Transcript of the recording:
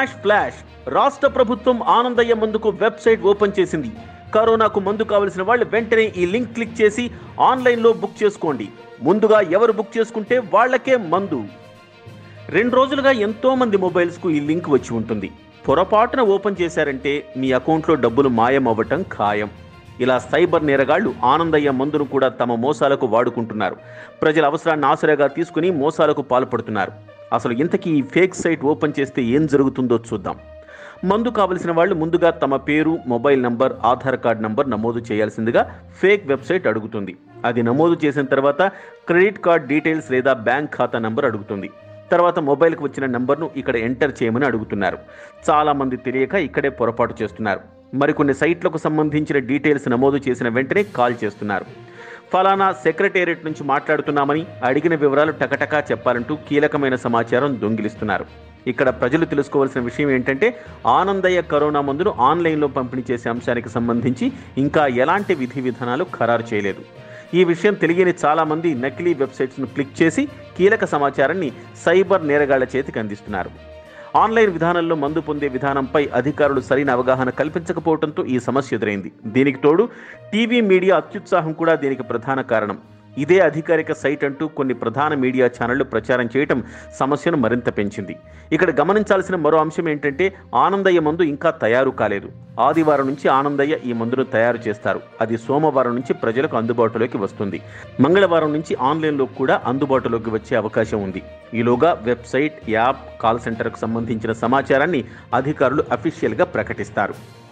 flash flash రాష్ట్ర ప్రభుత్వం ఆనందయ్య మందుకు వెబ్సైట్ ఓపెన్ చేసింది కరోనాకు మందు కావలసిన వాళ్ళు వెంటనే ఈ లింక్ క్లిక్ చేసి ఆన్లైన్లో బుక్ చేసుకోండి ముందుగా ఎవరు బుక్ చేసుకుంటే వాళ్ళకే మందు రెండు రోజులుగా ఎంతో మంది మొబైల్స్కు ఈ లింక్ వచ్చి ఉంటుంది పొరపాటున ఓపెన్ చేశారంటే మీ అకౌంట్లో డబ్బులు మాయం అవ్వటం ఖాయం ఇలా సైబర్ నేరగాళ్లు ఆనందయ్య మందును కూడా తమ మోసాలకు వాడుకుంటున్నారు ప్రజల అవసరాన్ని ఆసరాగా తీసుకుని మోసాలకు పాల్పడుతున్నారు అసలు ఇంతకీ ఈ ఫేక్ సైట్ ఓపెన్ చేస్తే ఏం జరుగుతుందో చూద్దాం మందు కావలసిన వాళ్ళు ముందుగా తమ పేరు mobile number Aadhaar card number నమోదు చేయాల్సిందిగా ఫేక్ వెబ్సైట్ అడుగుతుంది అది నమోదు చేసిన తర్వాత క్రెడిట్ కార్డ్ డీటెయిల్స్ లేదా బ్యాంక్ ఖాతా నంబర్ అడుగుతుంది తర్వాత మొబైల్కి వచ్చిన నంబర్ను ఇక్కడ ఎంటర్ చేయమని అడుగుతున్నారు చాలా మంది తెలియక ఇక్కడే పొరపాటు చేస్తున్నారు మరికొన్ని సైట్లకు సంబంధించిన డీటెయిల్స్ నమోదు చేసిన వెంటనే కాల్ చేస్తున్నారు ఫలానా సెక్రటేరియట్ నుంచి మాట్లాడుతున్నామని అడిగిన వివరాలు టకటకా చెప్పాలంటూ కీలకమైన సమాచారం దొంగిలిస్తున్నారు ఇక్కడ ప్రజలు తెలుసుకోవాల్సిన విషయం ఏంటంటే ఆనందయ్య కరోనా మందును ఆన్లైన్లో పంపిణీ చేసే అంశానికి సంబంధించి ఇంకా ఎలాంటి విధి విధానాలు ఖరారు చేయలేదు ఈ విషయం తెలియని చాలామంది నకిలీ వెబ్సైట్స్ను క్లిక్ చేసి కీలక సమాచారాన్ని సైబర్ నేరగాళ్ల చేతికి అందిస్తున్నారు ఆన్లైన్ విధానంలో మందు పొందే విధానంపై అధికారులు సరైన అవగాహన కల్పించకపోవడంతో ఈ సమస్య ఎదురైంది దీనికి తోడు టీవీ మీడియా అత్యుత్సాహం కూడా దీనికి ప్రధాన కారణం ఇదే అధికారిక సైట్ అంటూ కొన్ని ప్రధాన మీడియా ఛానళ్లు ప్రచారం చేయటం సమస్యను మరింత పెంచింది ఇక్కడ గమనించాల్సిన మరో అంశం ఏంటంటే ఆనందయ్య మందు ఇంకా తయారు కాలేదు ఆదివారం నుంచి ఆనందయ్య ఈ మందును తయారు చేస్తారు అది సోమవారం నుంచి ప్రజలకు అందుబాటులోకి వస్తుంది మంగళవారం నుంచి ఆన్లైన్లో కూడా అందుబాటులోకి వచ్చే అవకాశం ఉంది ఈలోగా వెబ్సైట్ యాప్ కాల్ సెంటర్కు సంబంధించిన సమాచారాన్ని అధికారులు అఫీషియల్గా ప్రకటిస్తారు